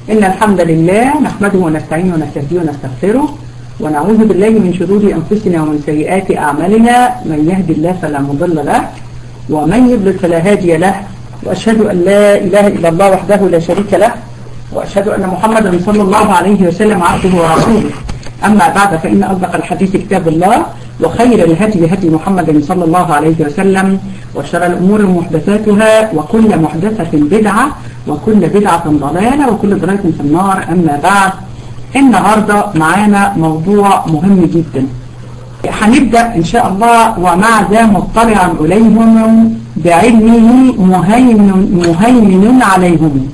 إن الحمد لله نحمده ونستعينه ونستهديه ونستغفره ونعوذ بالله من شرور أنفسنا ومن سيئات أعمالنا من يهدي الله فلا مضل له ومن يضلل فلا هادي له وأشهد أن لا إله إلا الله وحده لا شريك له وأشهد أن محمدا صلى الله عليه وسلم عبده ورسوله أما بعد فإن أصدق الحديث كتاب الله وخير الهدي هدي محمد صلى الله عليه وسلم وشر الأمور محدثاتها وكل محدثة بدعة وكل بدعة ضلالة وكل ضلالة في النار أما بعد النهاردة معانا موضوع مهم جدا هنبدأ إن شاء الله ومع ذا مطلعا إليهم بعلمه مهيمن, مهيمن عليهم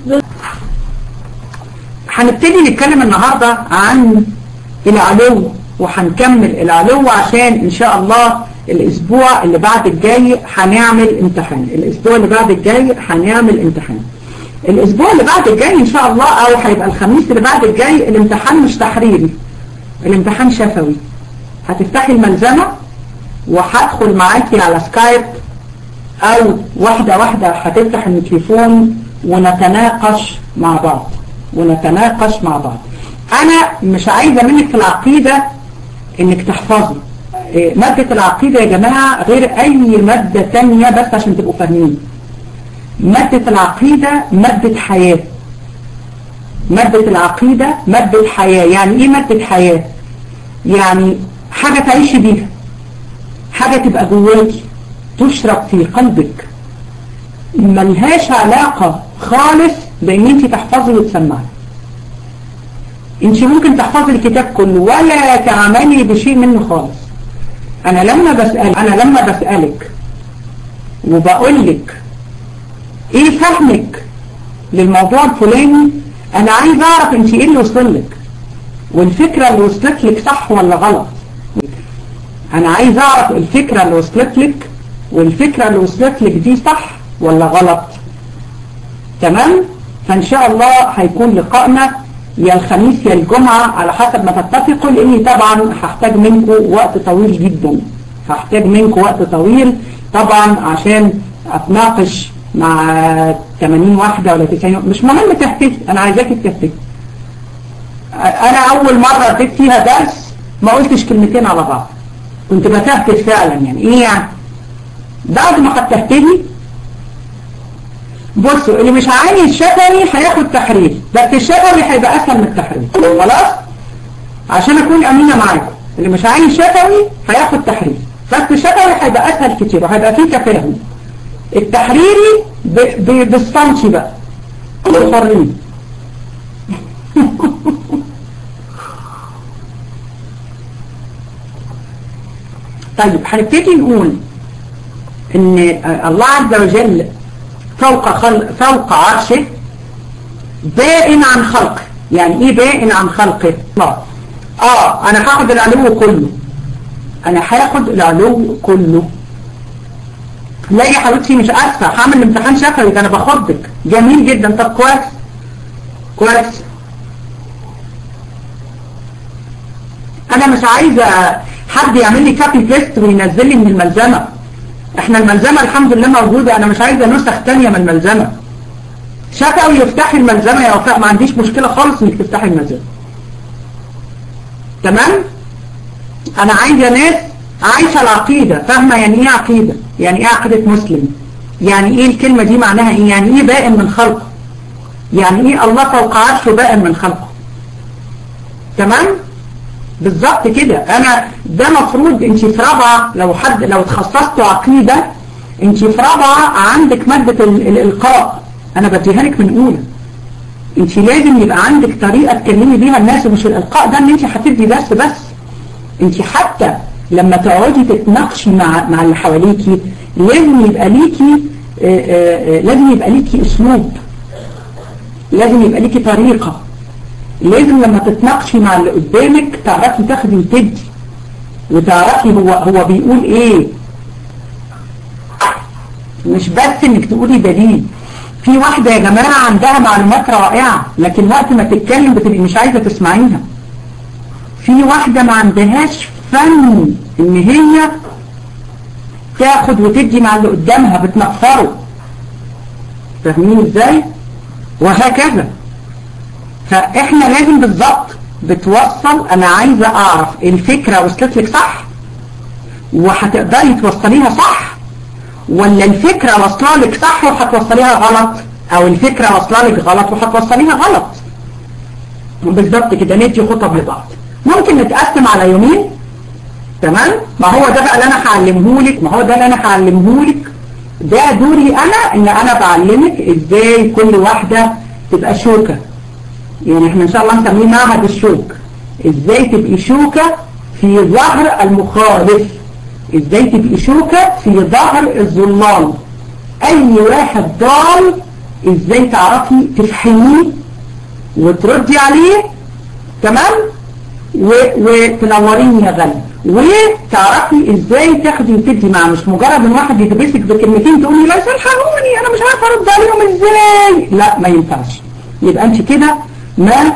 هنبتدي نتكلم النهاردة عن العلو وهنكمل العلو عشان ان شاء الله الاسبوع اللي بعد الجاي هنعمل امتحان الاسبوع اللي بعد الجاي هنعمل امتحان الاسبوع اللي بعد الجاي ان شاء الله او هيبقى الخميس اللي بعد الجاي الامتحان مش تحريري الامتحان شفوي هتفتحي الملزمة وهدخل معاكي على سكايب او واحدة واحدة هتفتح الميكروفون ونتناقش مع بعض ونتناقش مع بعض انا مش عايزة منك في العقيدة انك تحفظي مادة العقيدة يا جماعة غير اي مادة تانية بس عشان تبقوا فاهمين مادة العقيدة مادة حياة مادة العقيدة مادة حياة يعني ايه مادة حياة يعني حاجة تعيشي بيها حاجة تبقى جواكي تشرب في قلبك ملهاش علاقة خالص بان انت تحفظي وتسمعي انت ممكن تحفظي الكتاب كله ولا تعملي بشيء منه خالص انا لما بسأل انا لما بسألك وبقول لك ايه فهمك للموضوع الفلاني انا عايز اعرف انت ايه اللي وصل لك والفكرة اللي وصلت لك صح ولا غلط انا عايز اعرف الفكرة اللي وصلت لك والفكرة اللي وصلت لك دي صح ولا غلط تمام فان شاء الله هيكون لقائنا يا الخميس يا الجمعة على حسب ما تتفقوا لاني طبعا هحتاج منكم وقت طويل جدا هحتاج منكم وقت طويل طبعا عشان اتناقش مع 80 واحدة ولا 90 مش مهم تهتف انا عايزاكي تهتف انا اول مرة اديت فيها درس ما قلتش كلمتين على بعض كنت بتهتف فعلا يعني ايه يعني بعد ما هتهتفي بصوا اللي مش عايز شفوي هياخد تحرير بس الشفوي هيبقى اسهل من التحرير خلاص عشان اكون امينة معاكم اللي مش عايز شفوي هياخد تحرير بس الشفوي هيبقى اسهل كتير وهيبقى فيه تفاهم التحريري بالصمت بقى حرين طيب هنبتدي نقول ان الله عز وجل فوق خلق فوق عرشه بائن عن خلقه يعني ايه بائن عن خلقه الله اه انا هاخد العلو كله انا هاخد العلو كله لا يا حبيبتي مش اسفه هعمل امتحان شفوي ده انا باخدك جميل جدا طب كويس كويس انا مش عايزه حد يعمل لي كابي بيست وينزل لي من الملزمه احنا الملزمة الحمد لله موجودة انا مش عايزة نسخ تانية من الملزمة شفوي يفتحي الملزمة يا وفاء ما عنديش مشكلة خالص انك تفتحي الملزمة تمام انا عايزة ناس عايشة العقيدة فاهمة يعني ايه عقيدة يعني ايه عقيدة مسلم يعني ايه الكلمة دي معناها ايه يعني ايه بائن من خلقه يعني ايه الله فوق عرشه بائن من خلقه تمام بالظبط كده انا ده مفروض انت في رابعه لو حد لو تخصصتوا عقيده انت في رابعه عندك ماده الالقاء انا بديها لك من اولى انت لازم يبقى عندك طريقه تكلمي بيها الناس ومش الالقاء ده ان انت هتدي درس بس انت حتى لما تقعدي تتناقشي مع مع اللي حواليكي لازم يبقى ليكي آآ آآ لازم يبقى ليكي اسلوب لازم يبقى ليكي طريقه لازم لما تتناقشي مع اللي قدامك تعرفي تاخدي وتدي وتعرفي هو هو بيقول ايه مش بس انك تقولي دليل في واحدة يا جماعة عندها معلومات رائعة لكن وقت ما تتكلم بتبقي مش عايزة تسمعيها في واحدة ما عندهاش فن ان هي تاخد وتدي مع اللي قدامها بتنفره فاهمين ازاي وهكذا فاحنا لازم بالظبط بتوصل انا عايزة اعرف الفكرة وصلت لك صح وهتقدري توصليها صح ولا الفكرة واصله لك صح وهتوصليها غلط او الفكرة واصله لك غلط وهتوصليها غلط بالظبط كده ندي خطب لبعض ممكن نتقسم على يومين تمام ما هو ده بقى اللي انا هعلمه لك ما هو ده اللي انا هعلمه لك ده دوري انا ان انا بعلمك ازاي كل واحدة تبقى شوكة يعني احنا ان شاء الله نسميه معهد الشوك ازاي تبقي شوكة في ظهر المخالف ازاي تبقي شوكة في ظهر الظلال اي واحد ضال ازاي تعرفي تفحميه وتردي عليه تمام وتنوريني يا غالي وتعرفي ازاي تاخدي وتدي معاه مش مجرد ان واحد يدبسك بكلمتين تقولي لا تلحقوني انا مش عارفه ارد عليهم ازاي لا ما ينفعش يبقى انت كده ما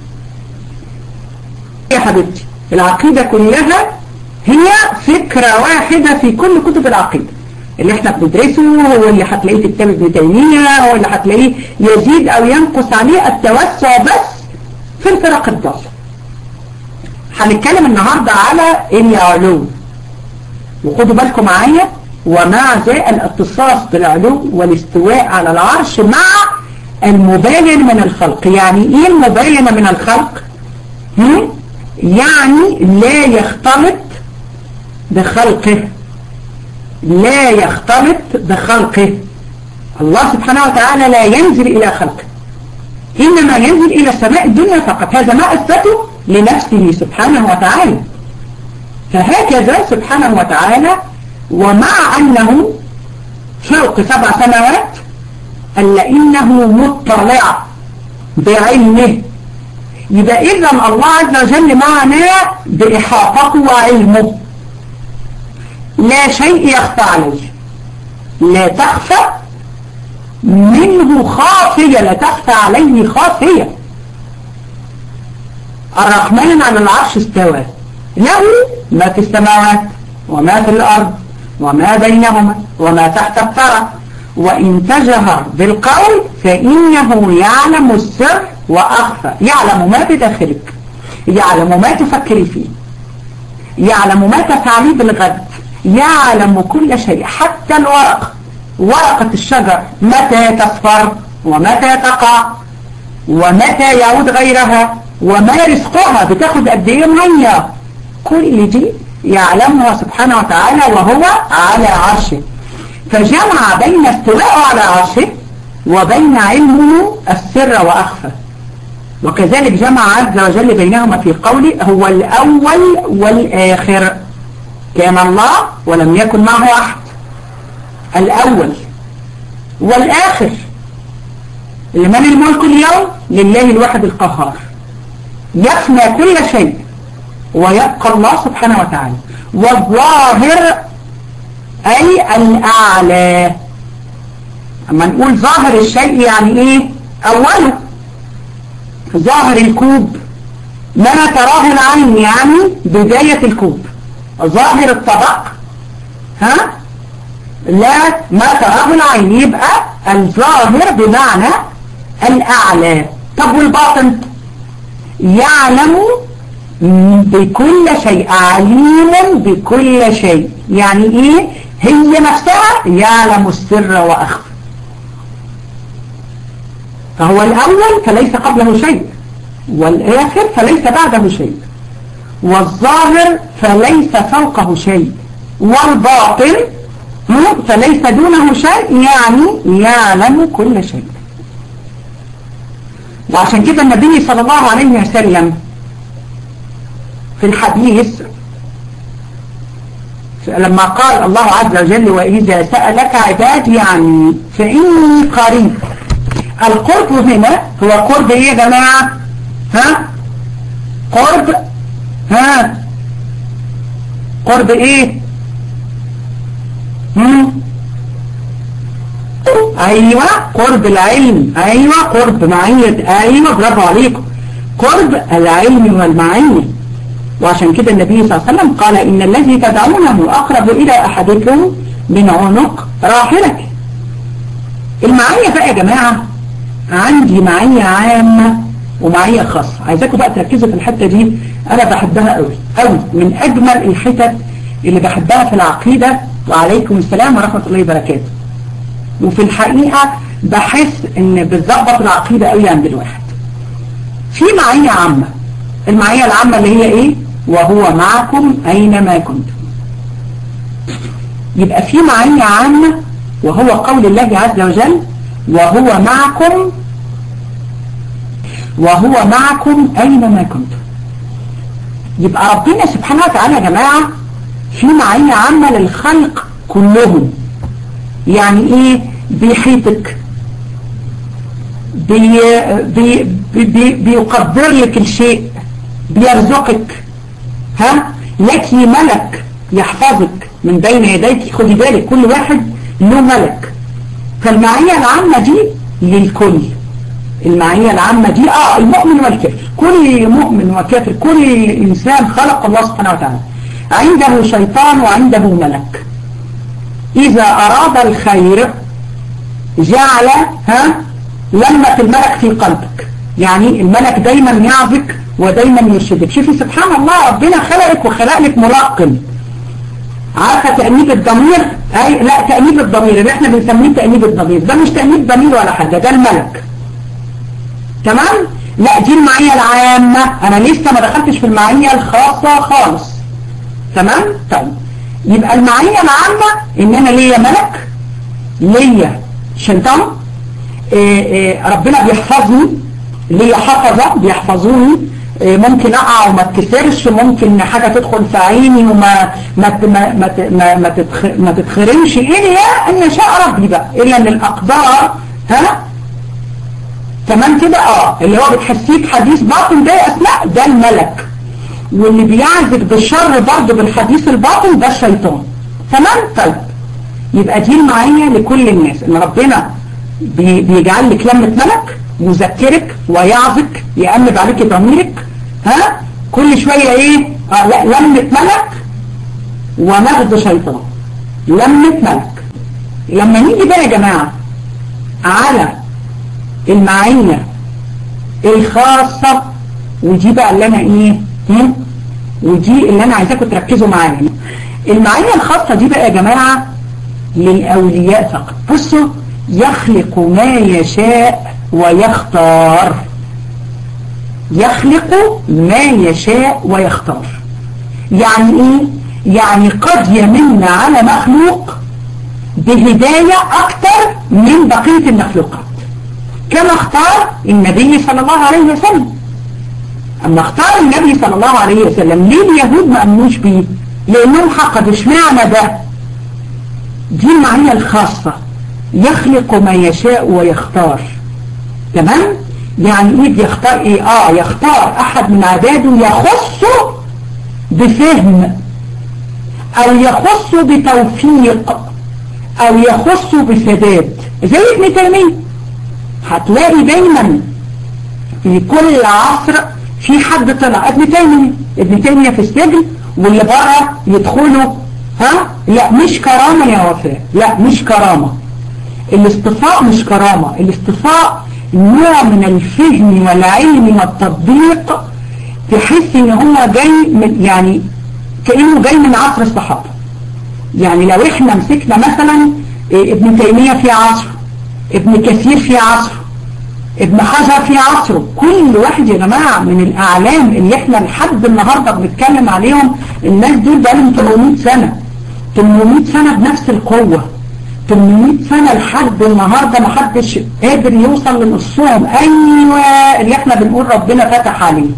يا حبيبتي العقيدة كلها هي فكرة واحدة في كل كتب العقيدة اللي احنا بندرسه هو اللي هتلاقيه في كتاب ابن تيمية هو اللي هتلاقيه يزيد او ينقص عليه التوسع بس في الفرق الضالة هنتكلم النهاردة على العلو وخدوا بالكم معايا ومع ذا الاتصاص بالعلو والاستواء على العرش مع المباين من الخلق يعني ايه المباين من الخلق هم؟ يعني لا يختلط بخلقه لا يختلط بخلقه الله سبحانه وتعالى لا ينزل إلى خلقه إنما ينزل إلى السماء الدنيا فقط هذا ما أثبته لنفسه سبحانه وتعالى فهكذا سبحانه وتعالى ومع أنه فوق سبع سماوات ألا إنه مطلع بعلمه يبقى إذا الله عز وجل معنا بإحاطته وعلمه لا شيء يخفى عليه لا تخفى منه خافية لا تخفى عليه خافية الرحمن على العرش استوى له ما في السماوات وما في الأرض وما بينهما وما تحت الثرى وإن تجهر بالقول فإنه يعلم السر وأخفى يعلم ما بداخلك يعلم ما تفكري فيه يعلم ما تفعلي بالغد يعلم كل شيء حتى الورق ورقة الشجر متى تصفر ومتى تقع ومتى يعود غيرها وما رزقها بتاخد قد ايه ميه كل دي يعلمها سبحانه وتعالى وهو على عرشه فجمع بين استواءه على عرشه وبين علمه السر وأخفى وكذلك جمع عز وجل بينهما في قوله هو الأول والآخر كان الله ولم يكن معه أحد الأول والآخر لمن الملك اليوم لله الواحد القهار يفنى كل شيء ويبقى الله سبحانه وتعالى والظاهر أي الأعلى أما نقول ظاهر الشيء يعني إيه أوله ظاهر الكوب ما تراه العين يعني بداية الكوب ظاهر الطبق ها لا ما تراه العين يبقى الظاهر بمعنى الأعلى طب والباطن يعلم بكل شيء عليم بكل شيء يعني ايه هي نفسها يعلم السر وأخفى فهو الأول فليس قبله شيء والآخر فليس بعده شيء والظاهر فليس فوقه شيء والباطن فليس دونه شيء يعني يعلم كل شيء وعشان كده النبي صلى الله عليه وسلم في الحديث لما قال الله عز وجل وإذا سألك عبادي عني فإني قريب القرب هنا هو قرب ايه يا جماعة ها قرب ها قرب ايه هم ايوه قرب العلم ايوه قرب معية ايوه برافو عليكم قرب العلم والمعية وعشان كده النبي صلى الله عليه وسلم قال ان الذي تدعونه اقرب الى احدكم من عنق راحلك المعية بقى يا جماعة عندي معية عامة ومعية خاصة عايزاكم بقى تركزوا في الحتة دي انا بحبها قوي قوي من اجمل الحتت اللي بحبها في العقيدة وعليكم السلام ورحمة الله وبركاته وفي الحقيقة بحس ان بتظبط العقيدة قوي عند الواحد في معية عامة المعية العامة اللي هي ايه وهو معكم اينما كنتم يبقى في معية عامة وهو قول الله عز وجل وهو معكم وهو معكم أينما كنتم يبقى ربنا سبحانه وتعالى يا جماعة في معية عامة للخلق كلهم يعني ايه بيحيطك بي بي بي بيقدر لك الشيء بيرزقك ها لك ملك يحفظك من بين يديك خدي بالك كل واحد له ملك فالمعية العامة دي للكل المعية العامة دي اه المؤمن والكافر كل مؤمن وكافر كل انسان خلق الله سبحانه وتعالى عنده شيطان وعنده ملك اذا اراد الخير جعل ها لمة الملك في قلبك يعني الملك دايما يعظك ودايما يرشدك شوفي سبحان الله ربنا خلقك وخلق لك ملقن عارفة تأنيب الضمير أي لا تأنيب الضمير اللي احنا بنسميه تأنيب الضمير ده مش تأنيب ضمير ولا حاجة ده الملك تمام لا دي المعية العامة انا لسه ما دخلتش في المعية الخاصة خالص تمام طيب يبقى المعية العامة ان انا ليا ملك ليا شيطان إيه إيه ربنا بيحفظني ليا حفظة بيحفظوني إيه ممكن اقع وما اتكسرش ممكن حاجة تدخل في عيني وما ما ما ما ما, ما, تتخ ما تتخرمش الا ان شاء ربي بقى الا ان الاقدار ها تمام كده اه اللي هو بتحسيك حديث باطن ده اسماء ده الملك واللي بيعزك بالشر برضه بالحديث الباطن ده الشيطان تمام طيب يبقى دي المعية لكل الناس ان ربنا بي بيجعل لك لمة ملك يذكرك ويعظك يأمد عليك ضميرك ها كل شوية ايه آه لا لمة ملك ونغد شيطان لمة ملك لما نيجي بقى يا جماعة على المعية الخاصة ودي بقى اللي انا ايه هم؟ ودي اللي انا عايزاكم تركزوا معايا المعية الخاصة دي بقى يا جماعة للأولياء فقط بصوا يخلق ما يشاء ويختار يخلق ما يشاء ويختار يعني ايه يعني قد يمن على مخلوق بهداية اكتر من بقية المخلوقات كما اختار النبي صلى الله عليه وسلم اما اختار النبي صلى الله عليه وسلم ليه اليهود ما امنوش بيه لانهم حقدوا اشمعنى ده دي المعية الخاصة يخلق ما يشاء ويختار تمام يعني ايه بيختار ايه اه يختار احد من عباده يخصه بفهم او يخصه بتوفيق او يخصه بسداد زي ابن تيمية هتلاقي دايما في كل عصر في حد طلع ابن تيمية ابن تيمية في السجن واللي بره يدخلوا ها لا مش كرامة يا وفاء لا مش كرامة الاصطفاء مش كرامة الاصطفاء نوع من الفهم والعلم والتطبيق تحس ان هو جاي من يعني كأنه جاي من عصر الصحابة يعني لو احنا مسكنا مثلا ابن تيمية في عصره ابن كثير في عصره ابن حجر في عصره كل واحد يا جماعة من الأعلام اللي احنا لحد النهاردة بنتكلم عليهم الناس دول بقالهم 800 سنة 800 سنة بنفس القوة 800 سنة لحد النهاردة ما حدش قادر يوصل لنصهم أيوة اللي احنا بنقول ربنا فتح عليه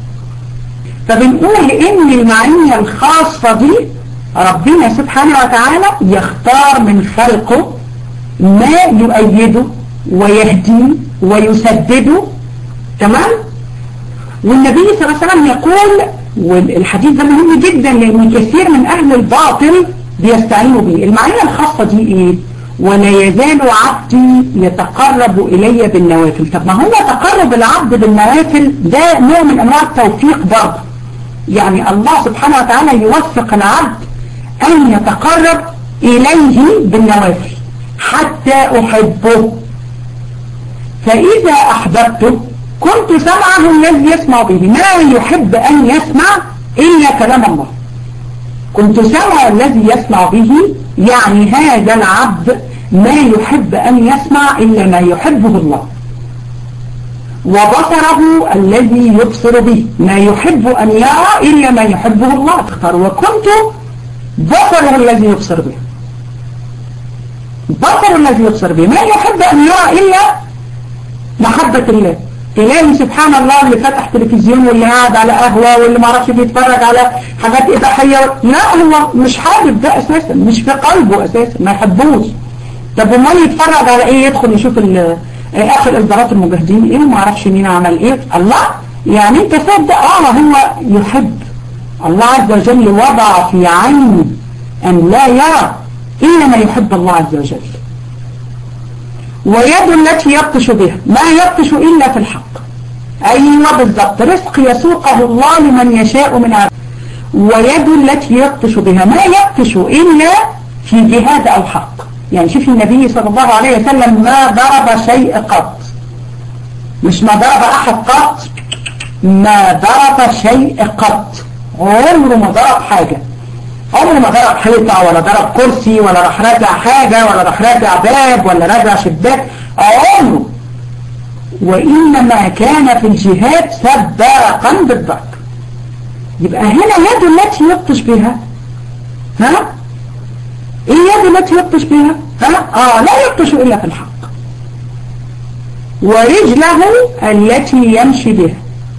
فبنقول ان المعية الخاصة دي ربنا سبحانه وتعالى يختار من خلقه ما يؤيده ويهديه ويسدده تمام والنبي صلى الله عليه وسلم يقول والحديث ده مهم جدا لان كثير من اهل الباطل بيستعينوا به المعاني الخاصة دي ايه ولا يزال عبدي يتقرب الي بالنوافل طب ما هو تقرب العبد بالنوافل ده نوع من انواع التوفيق برضه يعني الله سبحانه وتعالى يوفق العبد ان يتقرب اليه بالنوافل حتى احبه فاذا احببته كنت سمعه الذي يسمع به ما يحب أن يسمع إلا كلام الله كنت سمع الذي يسمع به يعني هذا العبد ما يحب أن يسمع إلا ما يحبه الله وبصره الذي يبصر به ما يحب أن يرى إلا ما يحبه الله اختار وكنت بصره الذي يبصر به بصر الذي يبصر به ما يحب أن يرى إلا محبة الله تلاقي سبحان الله اللي فتح تلفزيون واللي قاعد على قهوة واللي ما عرفش بيتفرج على حاجات إباحية لا هو مش حابب ده أساسا مش في قلبه أساسا ما يحبوش طب امال يتفرج على ايه يدخل يشوف اخر اصدارات المجاهدين ايه وما عرفش مين عمل ايه الله يعني انت صدق اه هو يحب الله عز وجل وضع في عينه ان لا يرى الا ما يحب الله عز وجل ويد التي يبطش بها ما يبطش الا في الحق ايوه بالضبط رزق يسوقه الله لمن يشاء من عبده ويد التي يبطش بها ما يبطش الا في جهاد او حق يعني شوف النبي صلى الله عليه وسلم ما ضرب شيء قط مش ما ضرب أحد قط ما ضرب شيء قط عمره ما ضرب حاجة عمره ما ضرب حيطة ولا ضرب كرسي ولا راح رازع حاجة ولا راح رازع باب ولا رازع شباك عمره وإنما كان في الجهاد سباقا بالضرب يبقى هنا يد التي يبطش بها ها ايه يد التي يبطش بها ها اه لا يبطش الا في الحق ورجله التي يمشي بها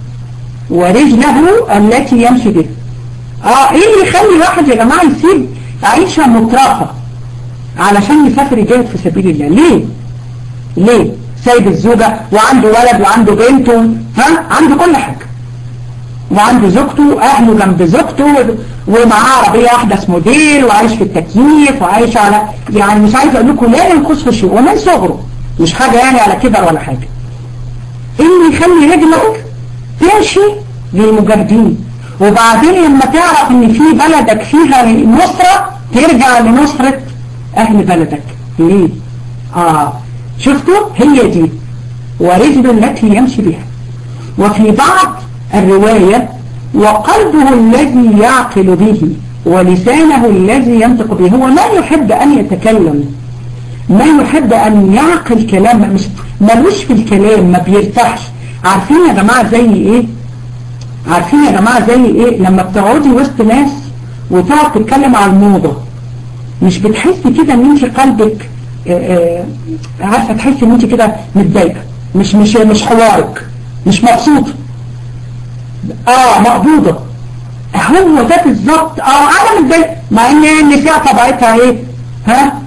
ورجله التي يمشي بها اه ايه اللي يخلي واحد يا جماعة يسيب عيشة مطرفة علشان يسافر يجاهد في سبيل الله ليه ليه سايب الزوجة وعنده ولد وعنده بنت ها عنده كل حاجة وعنده زوجته اهله جنب زوجته ومعاه عربية احدث موديل وعايش في التكييف وعايش على يعني مش عايز اقول لكم لا ينقص شيء ومن صغره مش حاجة يعني على كبر ولا حاجة اللي يخلي رجلك تمشي للمجاهدين وبعدين لما تعرف ان في بلدك فيها نصرة ترجع لنصرة اهل بلدك ليه اه شفتوا هي دي ورجل التي يمشي بها وفي بعض الرواية وقلبه الذي يعقل به ولسانه الذي ينطق به هو ما يحب أن يتكلم ما يحب أن يعقل كلام مش ملوش في الكلام ما بيرتاحش عارفين يا جماعة زي ايه عارفين يا جماعة زي ايه لما بتقعدي وسط ناس وتقعد تتكلم على الموضة مش بتحسي كده ان انت قلبك آآ آآ عارفة تحسي ان انت كده متضايقة مش مش مش حوارك مش مبسوطة اه مقبوضة هو ده بالظبط اه انا متضايق مع ان النساء طبيعتها ايه ها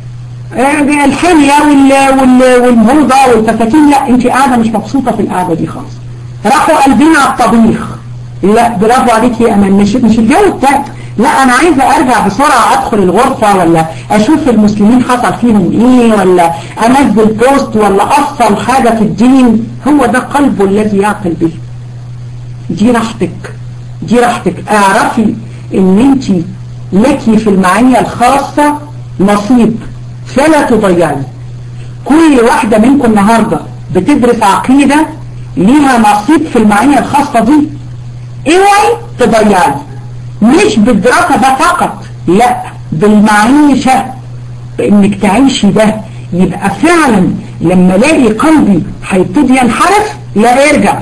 الحلية وال وال والموضة والفساتين لا انت قاعدة مش مبسوطة في القعدة دي خالص راحوا قلبين على الطبيخ لا برافو عليك يا امان مش مش الجو بتاعك لا انا عايزة ارجع بسرعة ادخل الغرفة ولا اشوف المسلمين حصل فيهم ايه ولا انزل بوست ولا افصل حاجة في الدين هو ده قلبه الذي يعقل به دي راحتك دي راحتك اعرفي ان انت لك في المعية الخاصة نصيب فلا تضيعي كل واحدة منكم النهاردة بتدرس عقيدة ليها نصيب في المعية الخاصة دي اوعي تضيعي مش بالدراسة ده فقط لا بالمعيشة بانك تعيشي ده يبقى فعلا لما الاقي قلبي هيبتدي ينحرف لا يرجع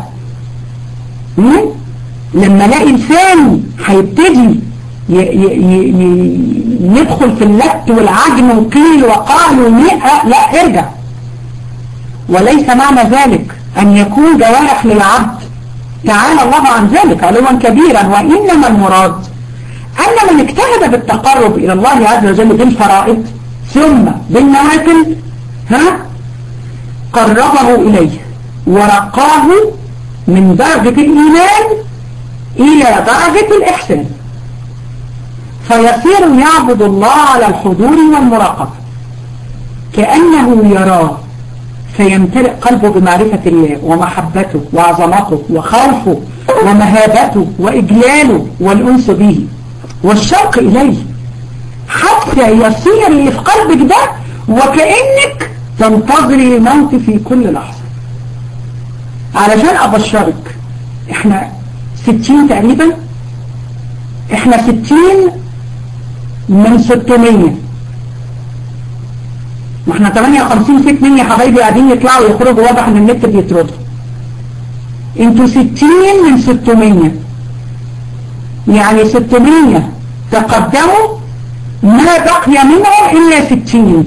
لما الاقي لساني هيبتدي يدخل في اللت والعجن وقيل وقال ومئة لا ارجع وليس معنى ذلك أن يكون جوارح للعبد تعالى الله عن ذلك علوا كبيرا وإنما المراد أن من اجتهد بالتقرب إلى الله عز وجل بالفرائض ثم بالنوافل ها قربه إليه ورقاه من درجة الإيمان إلى درجة الإحسان فيصير يعبد الله على الحضور والمراقبة كأنه يراه فيمتلئ قلبه بمعرفة الله ومحبته وعظمته وخوفه ومهابته وإجلاله والأنس به والشوق إليه حتى يصير اللي في قلبك ده وكأنك تنتظري الموت في كل لحظة علشان ابشرك احنا ستين تقريبا احنا ستين من ستمية ما احنا تمانية وخمسين ست مني حبايبي قاعدين يطلعوا يخرجوا واضح ان النت بيترد انتوا ستين من ستمية يعني ستمية تقدموا ما بقي منهم الا ستين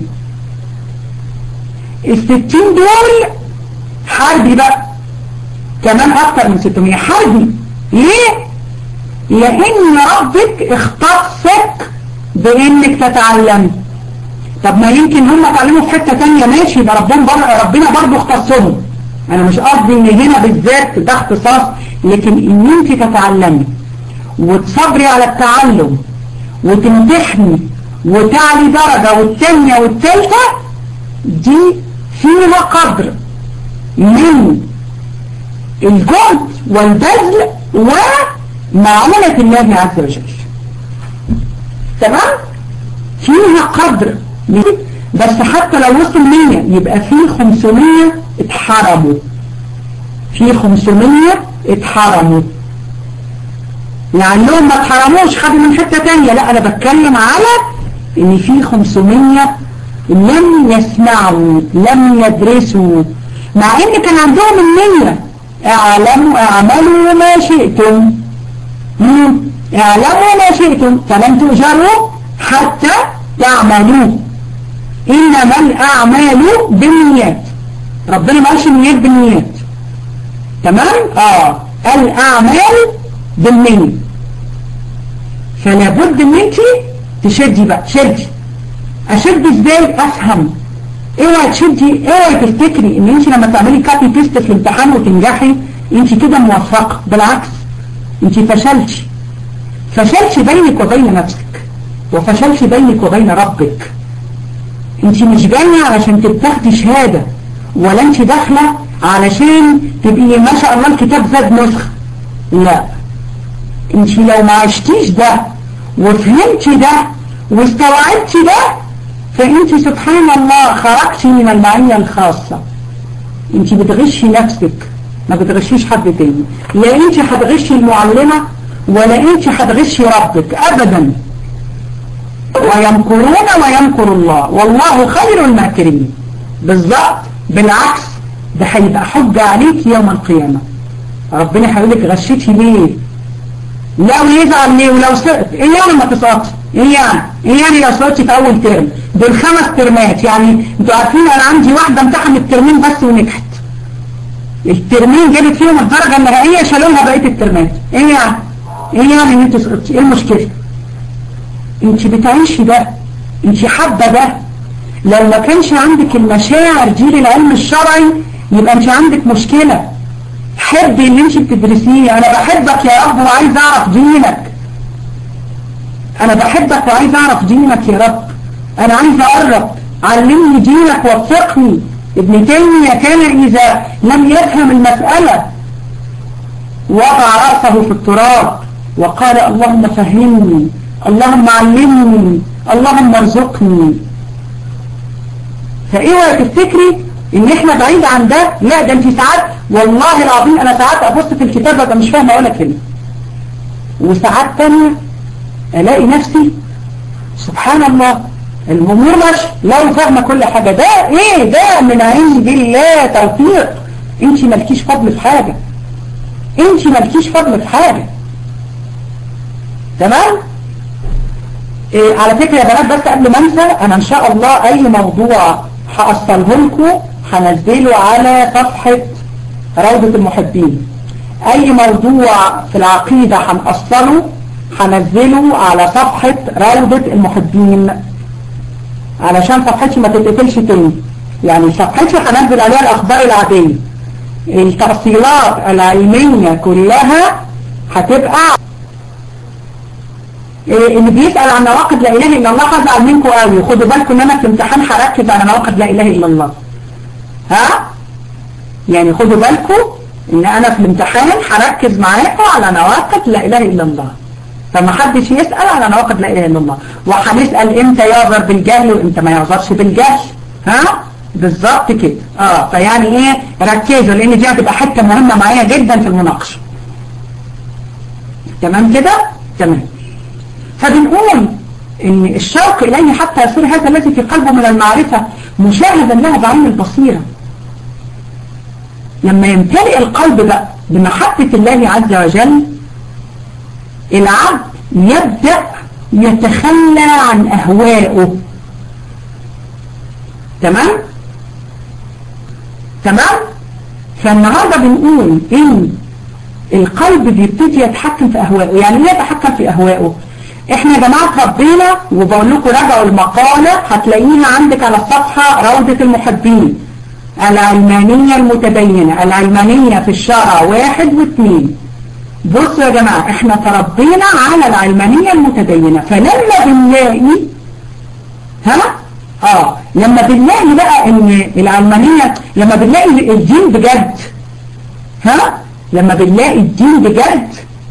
الستين دول حربي بقى كمان اكتر من 600 حربي ليه لان ربك اختصك بانك تتعلم طب ما يمكن هم اتعلموا في حتة تانية ماشي يبقى ربنا بر... ربنا برضه اختصهم انا مش قصدي ان هنا بالذات ده اختصاص لكن ان انت تتعلمي وتصبري على التعلم وتمتحني وتعلي درجة والتانية والتالتة دي فيها قدر من الجهد والبذل ومعونة الله عز وجل تمام فيها قدر بس حتى لو وصل 100 يبقى في 500 اتحرموا في 500 اتحرموا لعلهم ما اتحرموش خدوا من حتة تانية لا انا بتكلم على ان في 500 لم يسمعوا لم يدرسوا مع ان كان عندهم النية اعلموا اعملوا ما شئتم اعلموا ما شئتم فلن تؤجروا حتى تعملوا انما الاعمال بالنيات ربنا ما قالش النيات بالنيات تمام اه الاعمال بالنية فلا بد ان انت تشدي بقى شدي اشد ازاي افهم اوعى تشدي اوعى تفتكري ان انت لما تعملي كابي بيست في الامتحان وتنجحي انت كده موفقة بالعكس انت فشلتي فشلتي بينك وبين نفسك وفشلتي بينك وبين ربك انت مش جاية علشان تتاخدي شهادة ولا انت داخلة علشان تبقي ما شاء الله الكتاب زاد نسخ لا انت لو ما عشتيش ده وفهمتي ده واستوعبتي ده فانت سبحان الله خرجتي من المعية الخاصة انت بتغشي نفسك ما بتغشيش حد تاني لا انت هتغشي المعلمة ولا انت هتغشي ربك ابدا ويمكرون ويمكر الله والله خير الماكرين بالظبط بالعكس ده هيبقى حجة عليك يوم القيامة ربنا هيقول لك غشيتي ليه لا ويزعل ليه ولو سقط ايه يعني ما تسقطش ايه يعني ايه يعني لو سقطت في اول ترم دول خمس ترمات يعني انتوا عارفين انا عندي واحدة امتحنت الترمين بس ونجحت الترمين جابت فيهم الدرجة النهائية شالوا لها بقية الترمات ايه يعني ايه يعني ان انت سقطتي ايه المشكلة انت بتعيشي ده انت حابة ده لو ما كانش عندك المشاعر دي للعلم الشرعي يبقى انت عندك مشكلة حبي اللي انت بتدرسيه انا بحبك يا رب وعايز اعرف دينك انا بحبك وعايز اعرف دينك يا رب انا عايز اقرب علمني دينك وفقني ابن تيمية كان اذا لم يفهم المسألة وضع رأسه في التراب وقال اللهم فهمني اللهم علمني اللهم ارزقني فايه تفتكري ان احنا بعيد عن ده لا ده انت ساعات والله العظيم انا ساعات ابص في الكتاب ببقى مش فاهمه ولا كلمه وساعات تانية الاقي نفسي سبحان الله الامور ماشيه لو فاهمه كل حاجه ده ايه ده من عند الله توفيق انت مالكيش فضل في حاجه انت مالكيش فضل في حاجه تمام إيه على فكره يا بنات بس قبل ما انسى انا ان شاء الله اي موضوع هأصله لكم هنزله على صفحة روضة المحبين اي موضوع في العقيدة هنأصله هنزله على صفحة روضة المحبين علشان صفحتي ما تتقفلش تاني يعني صفحتي هنزل عليها الاخبار العادية التفصيلات العلمية كلها هتبقى اللي بيسأل عن نواقض لا إله إلا الله هزعل منكم قوي خدوا بالكم ان انا في امتحان هركز على نواقض لا إله إلا الله ها يعني خدوا بالكم ان انا في الامتحان هركز معاكم على نواقض لا إله إلا الله فما حدش يسأل على نواقض لا إله إلا الله وهنسأل امتى يعذر بالجهل وامتى ما يعذرش بالجهل ها بالظبط كده اه فيعني ايه ركزوا لان دي هتبقى حته مهمه معايا جدا في المناقشه تمام كده تمام فبنقول ان الشوق اليه حتى يصير هذا الذي في قلبه من المعرفه مشاهدا لها بعين البصيره لما يمتلئ القلب بقى بمحبه الله عز وجل العبد يبدا يتخلى عن اهوائه تمام تمام فالنهاردة بنقول ان القلب بيبتدي يتحكم في اهوائه يعني ايه يتحكم في اهوائه احنا يا جماعة ربنا وبقول لكم راجعوا المقالة هتلاقيها عندك على الصفحة روضة المحبين العلمانية المتدينة العلمانية في الشرع واحد واثنين بصوا يا جماعة احنا تربينا على العلمانية المتدينة فلما بنلاقي ها اه لما بنلاقي بقى ان العلمانية لما بنلاقي الدين بجد ها لما بنلاقي الدين بجد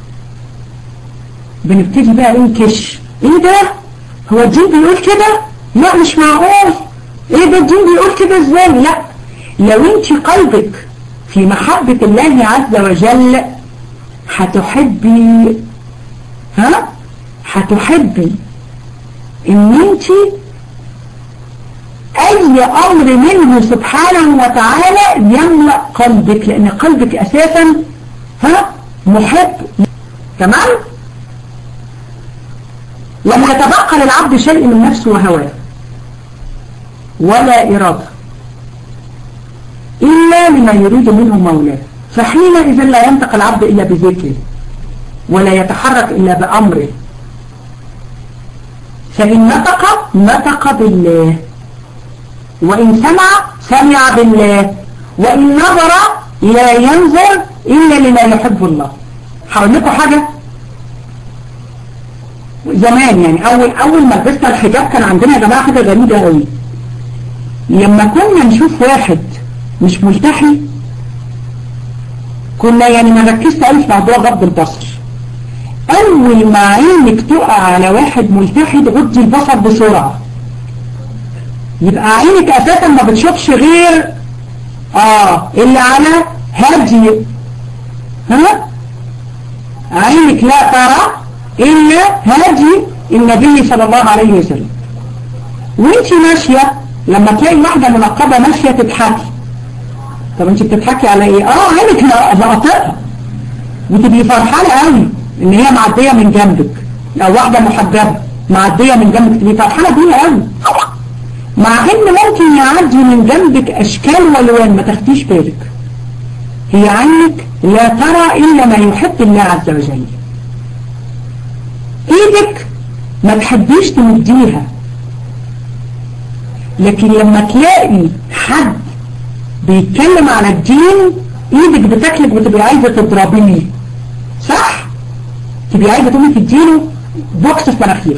بنبتدي بقى ننكش ايه ده هو الدين بيقول كده لا مش معقول ايه ده الدين بيقول كده ازاي لا لو انت قلبك في محبة الله عز وجل هتحبي ها هتحبي ان انت اي امر منه سبحانه وتعالى يملأ قلبك لان قلبك اساسا ها محب تمام لما يتبقى للعبد شيء من نفسه وهواه ولا إرادة إلا لما يريد منه مولاه فحينئذ لا ينطق العبد إلا بذكره ولا يتحرك إلا بأمره فإن نطق نطق بالله وإن سمع سمع بالله وإن نظر لا ينظر إلا لما يحب الله هقول لكم حاجة زمان يعني أول أول ما لبسنا الحجاب كان عندنا يا جماعة حاجة غريبة قوي لما كنا نشوف واحد مش ملتحي كنا يعني ما ركزت قوي في موضوع غض البصر أول ما عينك تقع على واحد ملتحي تغضي البصر بسرعة يبقى عينك أساسا ما بتشوفش غير آه اللي على هدي ها عينك لا ترى إلا هدي النبي صلى الله عليه وسلم وانت ماشية لما تلاقي واحدة منقبة ماشية تضحكي طب انت بتضحكي على ايه اه عينك لقطتها وتبقي فرحانة قوي ان هي معدية من جنبك او واحدة محجبة معدية من جنبك تبقي فرحانة بيها قوي مع ان ممكن يعدي من جنبك اشكال والوان ما تاخديش بالك هي عينك لا ترى الا ما يحب الله عز وجل ايدك ما تحبيش تمديها لكن لما تلاقي حد بيتكلم على الدين ايدك بتاكلك وتبقى عايزه تضربيه صح تبقى عايزه تقومي تديله بوكس في مناخيره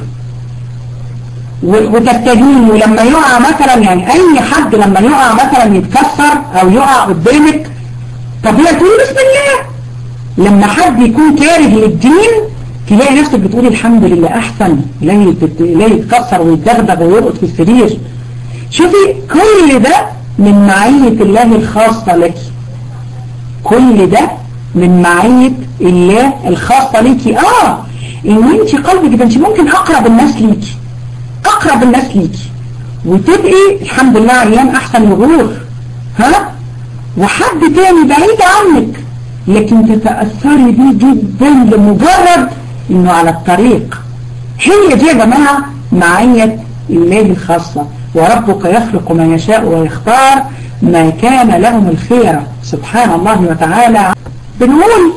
وتستجين ولما يقع مثلا يعني اي حد لما يقع مثلا يتكسر او يقع قدامك طبيعي تقولي بسم الله لما حد يكون كاره للدين تلاقي نفسك بتقولي الحمد لله احسن لا يتكسر ويتدغدغ ويرقد في السرير شوفي كل ده من معية الله الخاصة لك كل ده من معية الله الخاصة لك اه ان انت قلبك ده انت ممكن اقرب الناس ليكي اقرب الناس ليكي وتبقي الحمد لله ايام احسن الغرور ها وحد تاني بعيد عنك لكن تتأثري بيه جدا لمجرد انه على الطريق هي دي يا جماعة معية الله الخاصة وربك يخلق ما يشاء ويختار ما كان لهم الخير سبحان الله وتعالى بنقول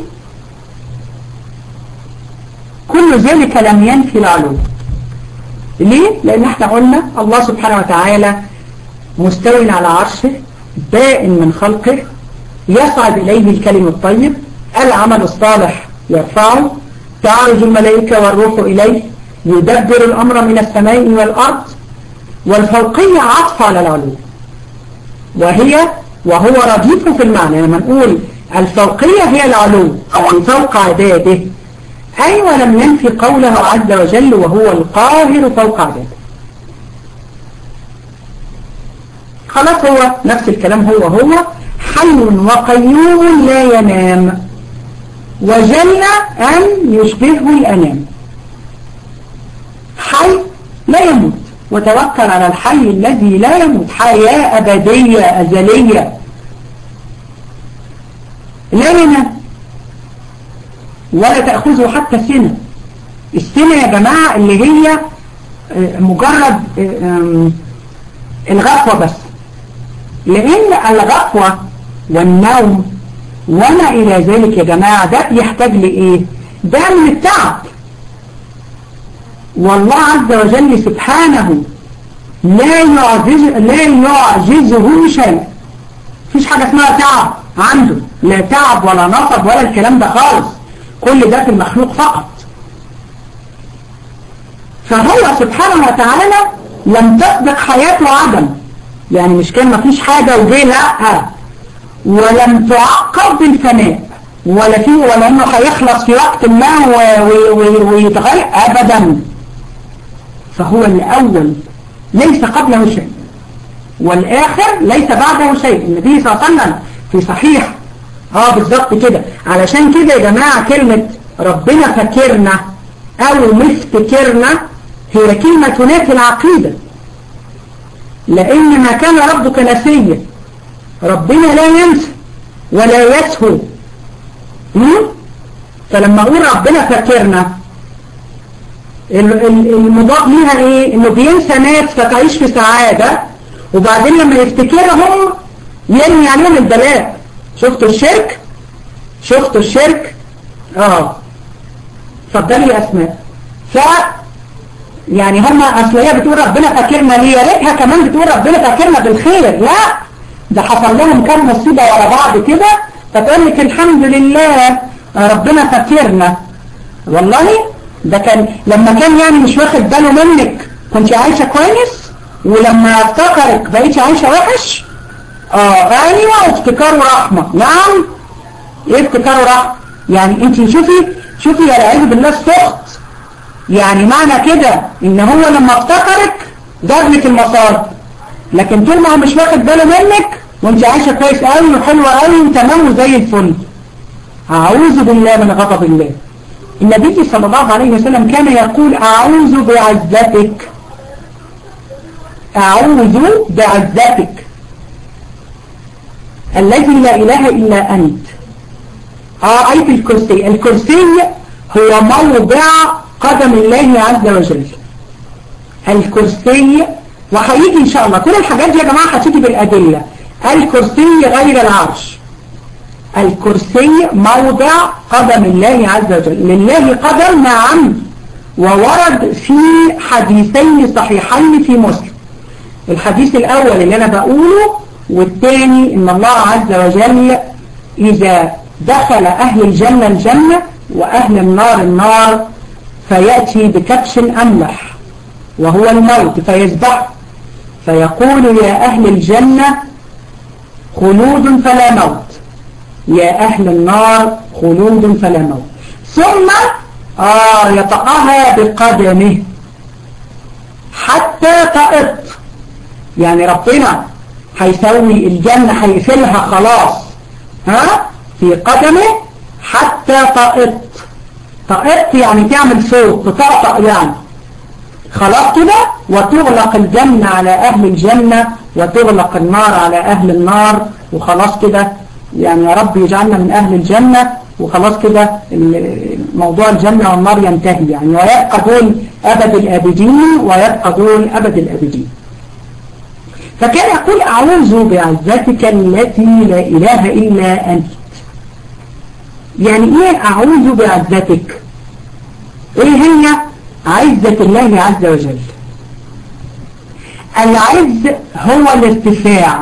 كل ذلك لم ينفي العلو ليه؟ لأن احنا قلنا الله سبحانه وتعالى مستوي على عرشه بائن من خلقه يصعد إليه الكلم الطيب العمل الصالح يرفعه تعرج الملائكة والروح إليه يدبر الأمر من السماء والأرض والفوقية عطف على العلو وهي وهو رديف في المعنى لما نقول الفوقية هي العلو أو فوق عباده أي ولم ينفي قوله عز وجل وهو القاهر فوق عباده خلاص هو نفس الكلام هو هو حي وقيوم لا ينام وجل أن يشبهه الأنام حي لا يموت وتوكل على الحي الذي لا يموت حياة أبدية أزلية لا ينام ولا تأخذه حتى سنة السنة يا جماعة اللي هي مجرد الغفوة بس لأن الغفوة والنوم وما إلى ذلك يا جماعة ده بيحتاج لإيه ده من التعب والله عز وجل سبحانه لا يعجز لا يعجزه شيء مفيش حاجة اسمها تعب عنده لا تعب ولا نصب ولا الكلام ده خالص كل ده في المخلوق فقط فهو سبحانه وتعالى لم تسبق حياته عدم يعني مش كان مفيش حاجة وجه لا ولم تعقب بالفناء ولا فيه ولا انه هيخلص في وقت ما ويتغير ابدا فهو الاول ليس قبله شيء والاخر ليس بعده شيء النبي صلى الله عليه وسلم في صحيح اه بالظبط كده علشان كده يا جماعة كلمة ربنا فاكرنا او مفتكرنا هي كلمة تنافي العقيدة لان ما كان ربك نسيا ربنا لا ينسى ولا يسهو فلما اقول ربنا فاكرنا المضاف ليها ايه انه بينسى ناس فتعيش في سعادة وبعدين لما يفتكرهم يرمي عليهم البلاء شفتوا الشرك شفتوا الشرك اه اتفضلي يا اسماء ف يعني هما اصل هي بتقول ربنا فاكرنا ليه يا ريتها كمان بتقول ربنا فاكرنا بالخير لا ده حصل لهم كام مصيبه ورا بعض كده فتقول لك الحمد لله ربنا فاكرنا والله ده كان لما كان يعني مش واخد باله منك كنت عايشه كويس ولما افتكرك بقيتي عايشه وحش اه ايوه افتكاره رحمه نعم ايه افتكاره رحمه يعني انت شوفي شوفي يا العياذ بالله السخط يعني معنى كده ان هو لما افتكرك جاب لك المصاب لكن طول ما هو مش واخد باله منك وانت عايشه كويس قوي وحلوه قوي وتمام وزي الفل اعوذ بالله من غضب الله النبي صلى الله عليه وسلم كان يقول اعوذ بعزتك اعوذ بعزتك الذي لا اله الا انت اه ايه الكرسي الكرسي هو موضع قدم الله عز وجل الكرسي وهيجي ان شاء الله كل الحاجات دي يا جماعه هتيجي بالادله الكرسي غير العرش الكرسي موضع قدم الله عز وجل لله قدم نعم وورد في حديثين صحيحين في مسلم الحديث الأول اللي أنا بقوله والثاني إن الله عز وجل إذا دخل أهل الجنة الجنة وأهل النار النار فيأتي بكبش أملح وهو الموت فيذبح فيقول يا أهل الجنة خلود فلا موت يا أهل النار خلود فلا موت ثم آه يطأها بقدمه حتى تأط يعني ربنا هيسوي الجنة هيقفلها خلاص ها في قدمه حتى تأط تأط يعني تعمل صوت تطأطأ يعني خلاص كده وتغلق الجنة على أهل الجنة وتغلق النار على أهل النار وخلاص كده يعني يا رب يجعلنا من أهل الجنة وخلاص كده موضوع الجنة والنار ينتهي يعني ويبقى دول أبد الأبدين ويبقى دول أبد الأبدين فكان يقول أعوذ بعزتك التي لا إله إلا أنت يعني إيه أعوذ بعزتك إيه هي عزة الله عز وجل العز هو الارتفاع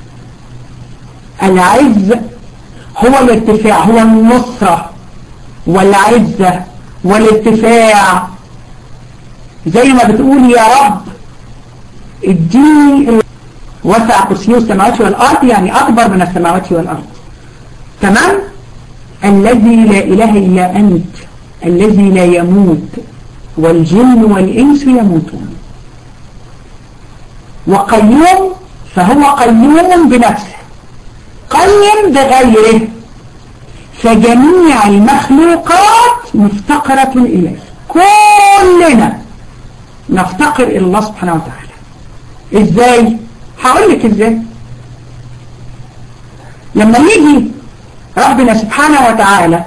العز هو الارتفاع هو النصرة والعزة والارتفاع زي ما بتقول يا رب اديني وسع كرسيه السماوات والأرض يعني أكبر من السماوات والأرض تمام الذي لا إله إلا أنت الذي لا يموت والجن والإنس يموتون وقيوم فهو قيوم بنفسه قيم بغيره فجميع المخلوقات مفتقرة إليه كلنا نفتقر إلى الله سبحانه وتعالى إزاي؟ هقول لك إزاي لما يجي ربنا سبحانه وتعالى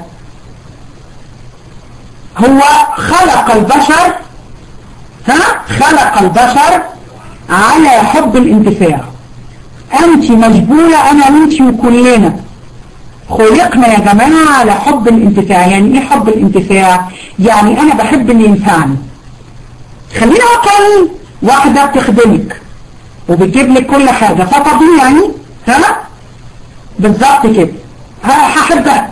هو خلق البشر ها خلق البشر على حب الانتفاع أنت مجبولة أنا وأنت وكلنا خلقنا يا جماعة على حب الانتفاع يعني إيه حب الانتفاع يعني أنا بحب اللي ينفعني خلينا واقعيين واحدة بتخدمك وبتجيب لك كل حاجة فطبيعي ها بالظبط كده هحبها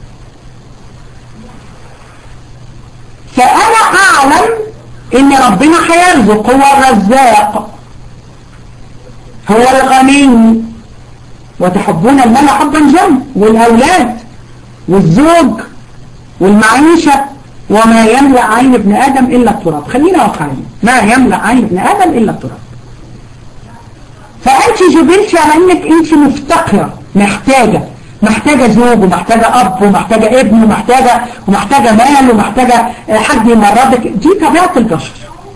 فأنا أعلم إن ربنا هيرزق هو الرزاق هو الغني وتحبون المال حبا جم والأولاد والزوج والمعيشة وما يملأ عين ابن آدم إلا التراب خلينا واقعيين ما يملأ عين ابن آدم إلا التراب فأنت جبلتي على أنك أنت مفتقرة محتاجة محتاجة زوج ومحتاجة أب ومحتاجة ابن ومحتاجة ومحتاجة مال ومحتاجة حد يمرضك دي طبيعة البشر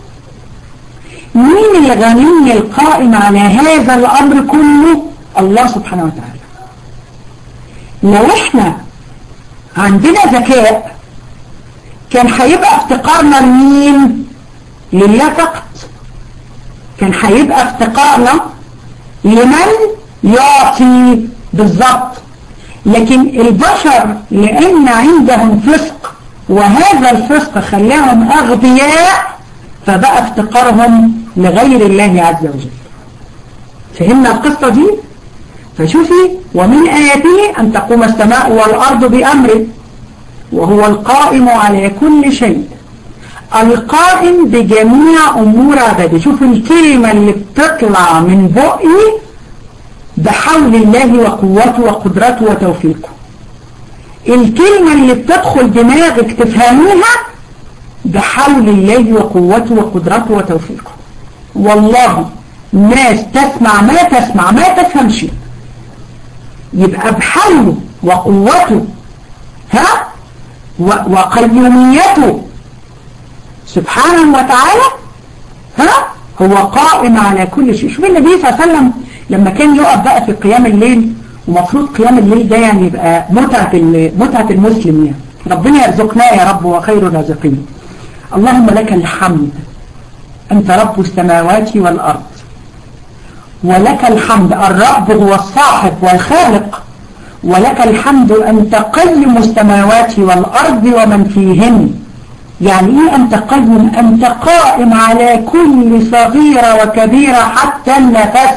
مين الغني القائم على هذا الأمر كله الله سبحانه وتعالى لو احنا عندنا ذكاء كان هيبقى افتقارنا لمين لله فقط كان هيبقى افتقارنا لمن يعطي بالضبط لكن البشر لأن عندهم فسق وهذا الفسق خلاهم أغبياء فبقى افتقارهم لغير الله عز وجل فهمنا القصة دي فشوفي ومن آياته أن تقوم السماء والأرض بأمره وهو القائم على كل شيء القائم بجميع أمور عباده شوف الكلمة اللي بتطلع من بقي بحول الله وقوته وقدرته وتوفيقه الكلمة اللي بتدخل دماغك تفهميها بحول الله وقوته وقدرته وتوفيقه والله ناس تسمع ما تسمع ما تفهم شيء يبقى بحوله وقوته ها وقيوميته سبحانه وتعالى ها هو قائم على كل شيء شوف النبي صلى الله عليه وسلم لما كان يقف بقى في قيام الليل ومفروض قيام الليل ده يعني يبقى متعة متعة المسلم يعني ربنا يرزقنا يا رب وخير الرازقين اللهم لك الحمد أنت رب السماوات والأرض ولك الحمد الرب هو الصاحب والخالق ولك الحمد أنت قيم السماوات والأرض ومن فيهن يعني إيه أنت قيم أنت قائم على كل صغيرة وكبيرة حتى النفس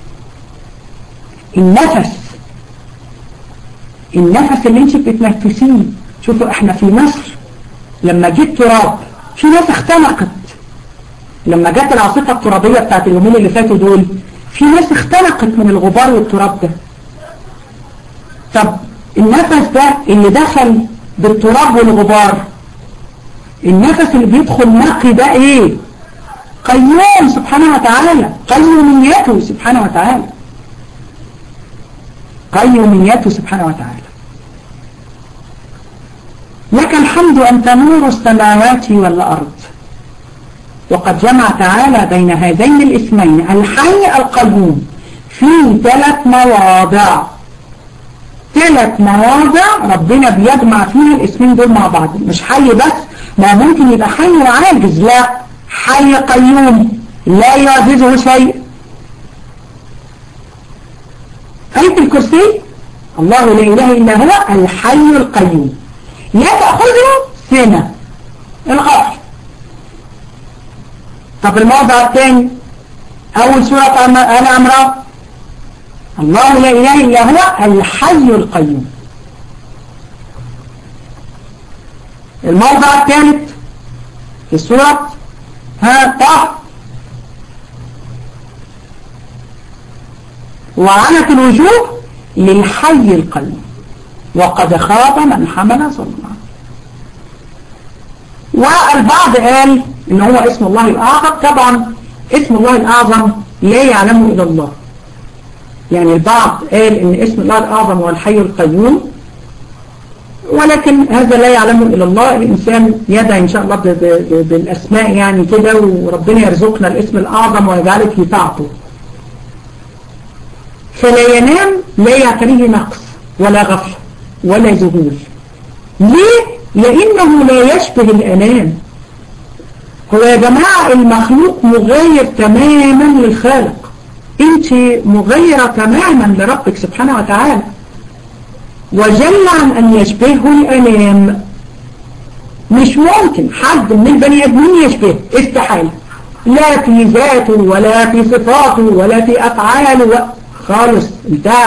النفس النفس اللي انت بتتنفسيه شوفوا احنا في مصر لما جيت تراب في ناس اختنقت لما جت العاصفة الترابية بتاعت اليومين اللي فاتوا دول في ناس اختنقت من الغبار والتراب ده طب النفس ده اللي دخل بالتراب والغبار النفس اللي بيدخل نقي ده ايه قيوم سبحانه وتعالى قيوميته سبحانه وتعالى قيوميته سبحانه وتعالى لك الحمد أنت نور السماوات والأرض وقد جمع تعالى بين هذين الاسمين الحي القيوم في ثلاث مواضع ثلاث مواضع ربنا بيجمع فيها الاسمين دول مع بعض مش حي بس ما ممكن يبقى حي وعاجز لا حي قيوم لا يعجزه شيء آية الكرسي الله لا إله إلا هو الحي القيوم لا تأخذه سنة الغفر طب الموضع الثاني أول سورة آل عمران الله لا إله إلا هو الحي القيوم الموضع الثالث في سورة ها طه وعنت الوجوه للحي القيوم وقد خاب من حمل ظلما والبعض قال ان هو اسم الله الاعظم طبعا اسم الله الاعظم لا يعلمه الا الله يعني البعض قال ان اسم الله الأعظم هو الحي القيوم ولكن هذا لا يعلمه إلا الله الإنسان يدعي إن شاء الله بالأسماء يعني كده وربنا يرزقنا الاسم الأعظم ويجعله في طاعته فلا ينام لا يعتريه نقص ولا غفلة ولا ذهول ليه؟ لأنه لا يشبه الأنام هو يا جماعة المخلوق مغير تماما للخالق انت مغيرة تماما لربك سبحانه وتعالى وجل عن أن يشبهه الأنام مش ممكن حد من البني آدمين يشبه استحالة لا في ذاته ولا في صفاته ولا في أفعاله خالص انتهى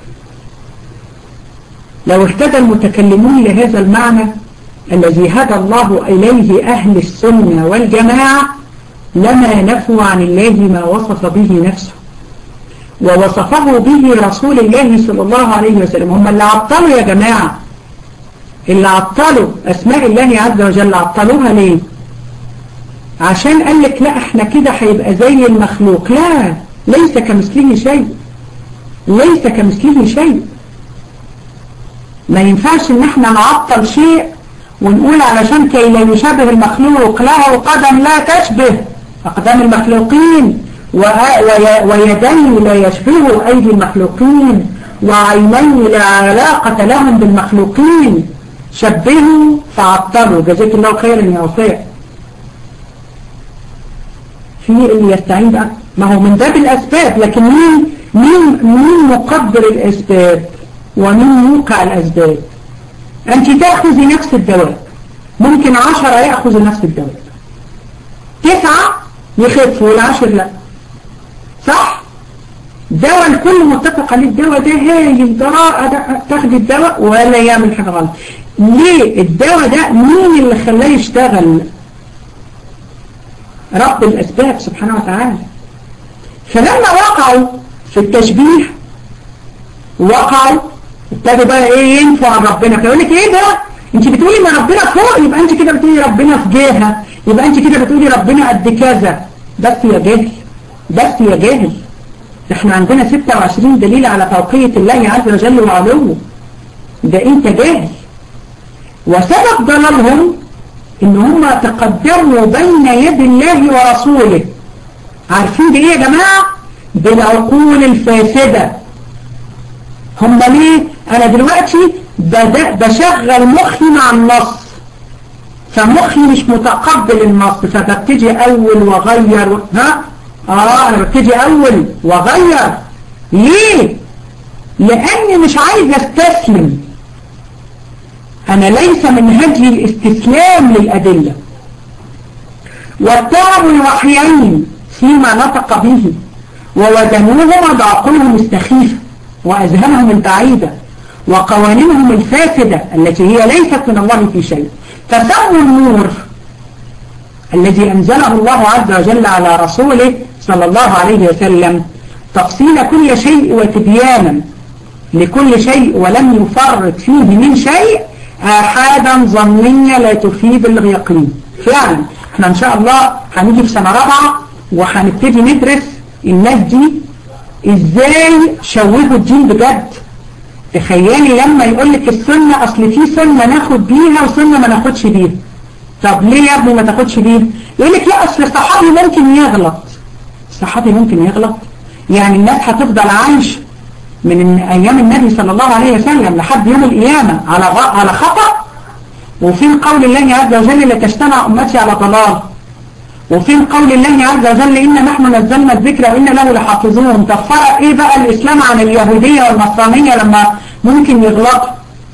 لو اهتدى المتكلمون لهذا المعنى الذي هدى الله إليه أهل السنة والجماعة لما نفوا عن الله ما وصف به نفسه ووصفه به رسول الله صلى الله عليه وسلم هم اللي عطلوا يا جماعة اللي عطلوا أسماء الله عز وجل عطلوها ليه عشان قال لك لا احنا كده هيبقى زي المخلوق لا ليس كمثله شيء ليس كمثله شيء ما ينفعش ان احنا نعطل شيء ونقول علشان كي لا يشابه المخلوق له قدم لا تشبه أقدام المخلوقين ويدين لا يشبه أيدي المخلوقين وعينين لا علاقة لهم بالمخلوقين شبهوا فعطلوا جزاك الله خيرا يا وفاء في اللي يستعين بقى ما هو من باب الأسباب لكن مين مين مين مقدر الأسباب ومين موقع الأسباب أنت تأخذي نفس الدواء ممكن عشرة يأخذوا نفس الدواء تسعة يخف والعشر لا صح دواء الكل متفق عليه الدواء ده هايل ده تاخدي الدواء ولا يعمل حاجة غلط ليه الدواء ده مين اللي خلاه يشتغل رب الأسباب سبحانه وتعالى فلما وقعوا في التشبيه وقعوا ابتدوا بقى ايه ينفوا عن ربنا فيقول لك ايه ده انت بتقولي ان ربنا فوق يبقى انت كده بتقولي ربنا في جهه يبقى انت كده بتقولي ربنا قد كذا بس يا جاهل بس يا جاهل احنا عندنا 26 دليل على فوقية الله عز وجل وعلوه ده انت جاهل وسبب ضلالهم ان هم تقدموا بين يد الله ورسوله عارفين بايه يا جماعة بالعقول الفاسدة هم ليه انا دلوقتي بشغل مخي مع النص فمخي مش متقبل النص فببتدي اول واغير ها اه انا ببتدي اول واغير ليه لاني مش عايز استسلم انا ليس من هدي الاستسلام للادلة واتبعوا الوحيين فيما نطق به ووزنوهما بعقولهم السخيفة وأذهانهم البعيدة وقوانينهم الفاسدة التي هي ليست من الله في شيء فسموا النور الذي أنزله الله عز وجل على رسوله صلى الله عليه وسلم تفصيل كل شيء وتبيانا لكل شيء ولم يفرط فيه من شيء آحادا ظنية لا تفيد اليقين فعلا احنا ان شاء الله هنيجي في سنة رابعة وهنبتدي ندرس الناس دي ازاي شوهوا الدين بجد تخيلي لما يقول لك السنة اصل في سنة ناخد بيها وسنة ما ناخدش بيها طب ليه يا ابني ما تاخدش بيها يقول لك لا اصل الصحابي ممكن يغلط الصحابي ممكن يغلط يعني الناس هتفضل عايش من ايام النبي صلى الله عليه وسلم لحد يوم القيامة على على خطأ وفين قول الله عز وجل لتجتمع امتي على ضلال وفين قول الله عز وجل إن نحن نزلنا الذكر وإن له لحافظون طب فرق إيه بقى الإسلام عن اليهودية والنصرانية لما ممكن يغلطوا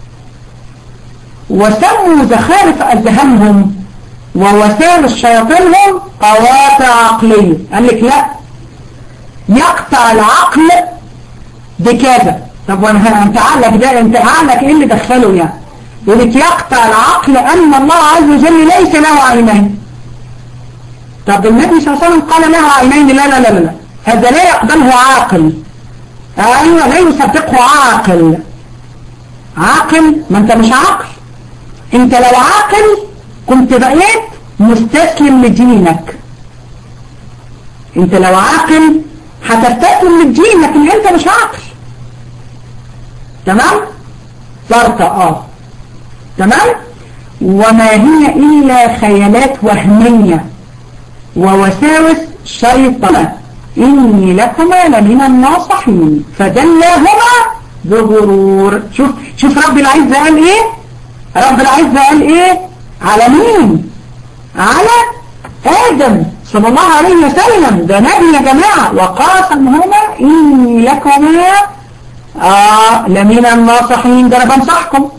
وسموا زخارف أذهانهم ووسائل شياطينهم قواطع عقلية قال لك لا يقطع العقل بكذا طب وانا انت عقلك ده انت عقلك ايه اللي دخله يعني يقول لك يقطع العقل ان الله عز وجل ليس له عينين طب النبي صلى الله عليه وسلم قال له عينين لا لا لا لا هذا لا يقبله عاقل ايوه لا يصدقه عاقل عاقل ما انت مش عاقل انت لو عاقل كنت بقيت مستسلم لدينك انت لو عاقل هتستسلم للدين لكن انت مش عاقل تمام فرطة اه تمام وما هي إلا خيالات وهمية ووساوس شيطنة إني لكما لمن الناصحين فدلاهما بغرور شوف شوف رب العزة قال إيه رب العزة قال إيه على مين على آدم صلى الله عليه وسلم ده نبي يا جماعة وقاسمهما إني لكما آه لمن الناصحين ده أنا بنصحكم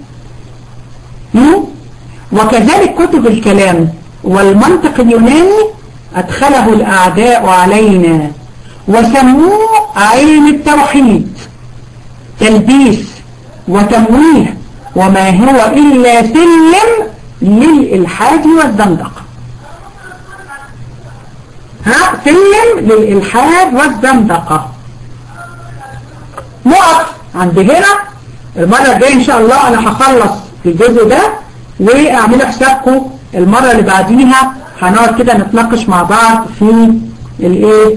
وكذلك كتب الكلام والمنطق اليوناني أدخله الأعداء علينا وسموه علم التوحيد تلبيس وتمويه وما هو إلا سلم للإلحاد والزندقة ها سلم للإلحاد والزندقة نقف عند هنا المرة الجاية إن شاء الله أنا هخلص في الجزء ده واعملوا حسابكم المرة اللي بعديها هنقعد كده نتناقش مع بعض في الايه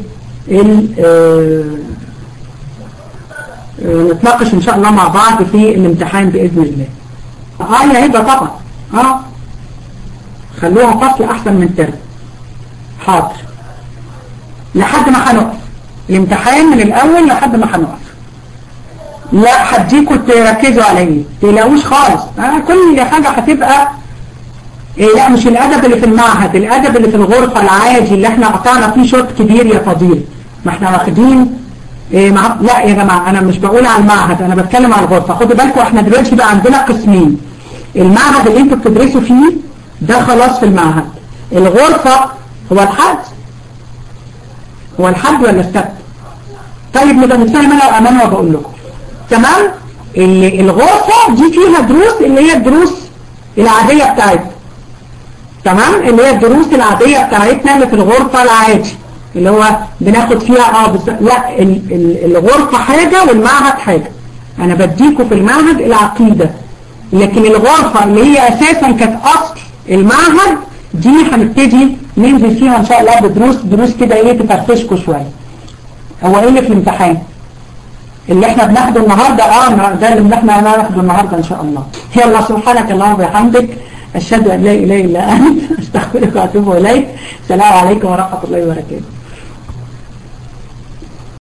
نتناقش ان شاء الله مع بعض في الامتحان باذن الله اه يا هبه طبعا اه خلوها فصل احسن من ترم حاضر لحد ما هنقف الامتحان من الاول لحد ما هنقف لا هديكوا تركزوا عليه تلاقوش خالص آه كل حاجة هتبقى إيه لا مش الادب اللي في المعهد الادب اللي في الغرفة العادي اللي احنا قطعنا فيه شوط كبير يا فضيل ما احنا واخدين إيه مع... لا يا جماعة انا مش بقول على المعهد انا بتكلم على الغرفة خدوا بالكم احنا دلوقتي بقى عندنا قسمين المعهد اللي انتوا بتدرسوا فيه ده خلاص في المعهد الغرفة هو الحد هو الحد ولا السبت طيب نبقى نتفاهم انا وامانه وبقول لكم تمام الغرفة دي فيها دروس اللي هي الدروس العادية بتاعتنا تمام اللي هي الدروس العادية بتاعتنا اللي في الغرفة العادي اللي هو بناخد فيها اه بس لا ال ال الغرفة حاجة والمعهد حاجة انا بديكوا في المعهد العقيدة لكن الغرفة اللي هي اساسا كانت اصل المعهد دي هنبتدي ننزل فيها ان شاء الله بدروس دروس كده ايه تفرفشكوا شوية هو ايه اللي في الامتحان اللي احنا بناخده النهاردة اه ده اللي احنا هناخده النهاردة ان شاء الله يلا سبحانك اللهم وبحمدك اشهد ان لا اله الا انت استغفرك واتوب اليك السلام عليكم ورحمة الله وبركاته